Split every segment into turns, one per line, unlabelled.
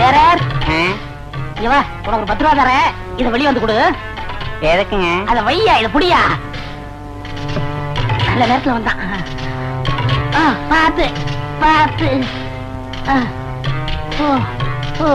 பேரர் இங்க வா உனக்கு ஒரு பத்து ரூபா தரேன் இதை வெளிய வந்து கொடு
எதுக்குங்க
அத வையா இத புடியா நல்ல நேரத்துல வந்தான் ஆ, பாத்து பாத்து ஆ. ஓ ஓ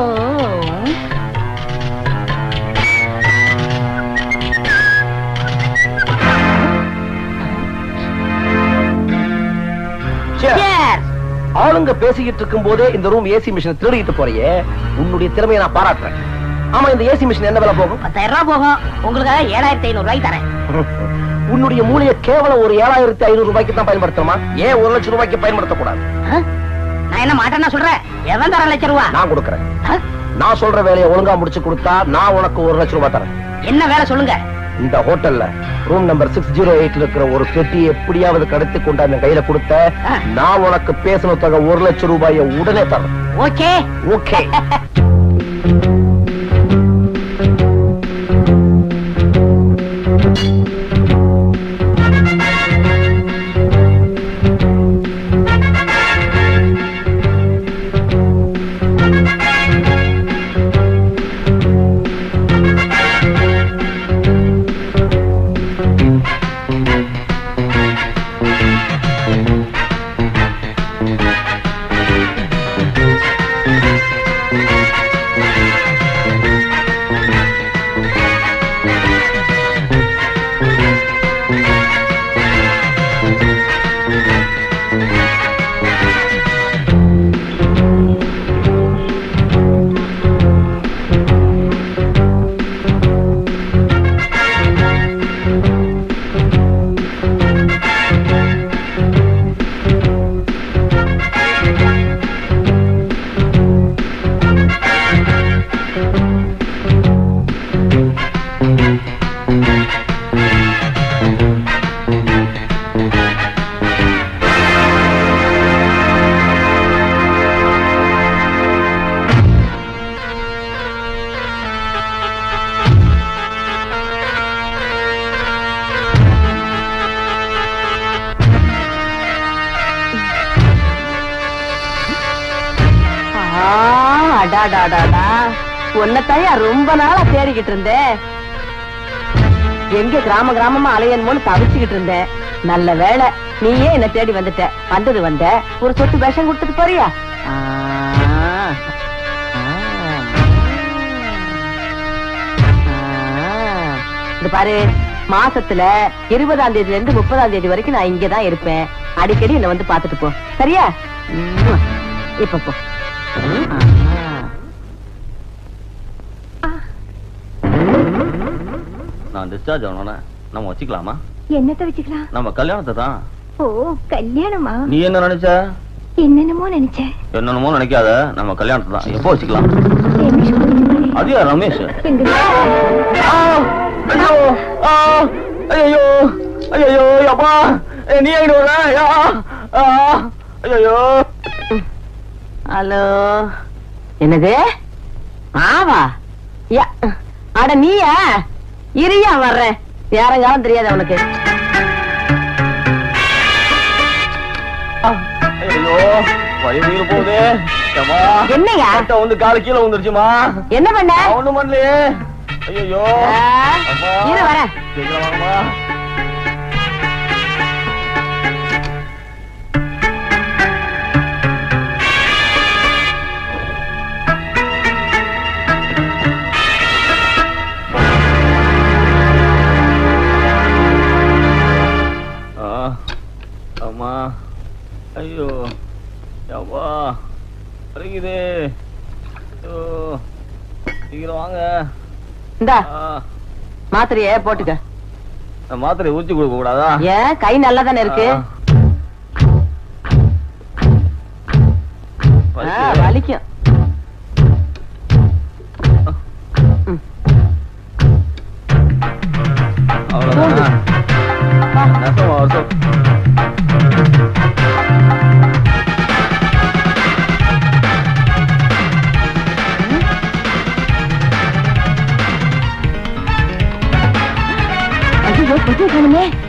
Cheers.
ஆளுங்க பேசிக்கிட்டு இருக்கும் போதே இந்த ரூம் ஏசி மிஷினை திருடிட்டு போறியே உன்னுடைய திறமையை நான் பாராட்டுறேன் ஆமா இந்த ஏசி மிஷின் என்ன விலை போகும்
பத்தாயிரம் ரூபாய் போகும் உங்களுக்காக ஏழாயிரத்தி ஐநூறு ரூபாய்க்கு தரேன்
உன்னுடைய மூளையை கேவலம் ஒரு ஏழாயிரத்தி ஐநூறு ரூபாய்க்கு தான் பயன்படுத்தணுமா ஏன் ஒரு லட்சம் ரூபாய்க்கு பயன்படுத்தக்கூடாது
ஆ? நான் என்ன மாட்டேன்னா சொல்றேன் எவன் தர லட்சம் ரூபா
நான் கொடுக்கறேன்
ஆ?
நான் சொல்ற வேலையை ஒழுங்கா முடிச்சு கொடுத்தா நான் உனக்கு ஒரு லட்சம் ரூபாய் தரேன்
என்ன வேலை சொல்லுங்க
இந்த ஹோட்டல்ல ரூம் நம்பர் சிக்ஸ் ஜீரோ எயிட்ல இருக்கிற ஒரு பெட்டி எப்படியாவது கடத்தி கொண்டாந்து கையில கொடுத்த
ஆ.
நான் உனக்கு பேசின தொகை ஒரு லட்சம் ரூபாயை உடனே தரேன்
ஓகே
ஓகே
அடாடாடாடா உன்னைத்தாயா ரொம்ப நாளா தேடிக்கிட்டு இருந்தேன் எங்க கிராம கிராமமா அலையணுமோன்னு தவிச்சுக்கிட்டு இருந்தேன் நல்ல வேளை நீயே என்ன தேடி வந்துட்ட வந்தது வந்த ஒரு சொட்டு விஷம் கொடுத்துட்டு போறியா ஆ, ஆ, ஆ. இந்த பாரு மாசத்துல இருபதாம் தேதியில இருந்து முப்பதாம் தேதி வரைக்கும் நான் இங்கதான் இருப்பேன் அடிக்கடி என்ன வந்து பாத்துட்டு போ சரியா உம். இப்ப போ ஆ.
நான் டிஸ்சார்ஜ் ஆகணும்னா நம்ம வச்சுக்கலாமா
என்னத்த வச்சுக்கலாம்
நம்ம கல்யாணத்தை தான்
ஓ கல்யாணமா
நீ என்ன நினைச்ச
என்னென்னமோ நினைச்சேன்
என்னென்னமோ நினைக்காத நம்ம கல்யாணத்தை தான் எப்போ வச்சுக்கலாம்
ரமேஷ் கூப்பிடுறாரு.
அது யார் ரமேஷ்
எங்க
ஐயோ ஐயோ ஐயோ அப்பா நீ எங்கிட்ட வர ஐயோ
ஹலோ என்னது ஆவா யா அட நீயா இரியா வர்றேன் யாரங்காலம் தெரியாது அவனுக்கு
ஐயோ வயிறு போகுது ஏம்மா,
என்னய்யா?
கட்டை வந்து காலு கீழே வந்துருச்சுமா
என்ன பண்ண
ஒண்ணும் பண்ணலையே ஐயோ
ஆ, இரு வரேன்
சீக்கிரம் வாங்கம்மா ஆ, அம்மா ஐயோ அப்பா வலிக்குது ஐயோ சீக்கிரம் வாங்க
இந்தா
ஆ,
மாத்திரைய போட்டுக்க
இந்த மாத்திரை ஊத்தி கொடுக்க கூடாதா
ஏன் கை நல்லா தானே இருக்கு
ஆ.
ஆ,
வலிக்குது.
வலிக்கும் ம்.
அவ்வளவுதானா? நெசமா வருஷம்
ஐயோ, கொசுவை காணுமே.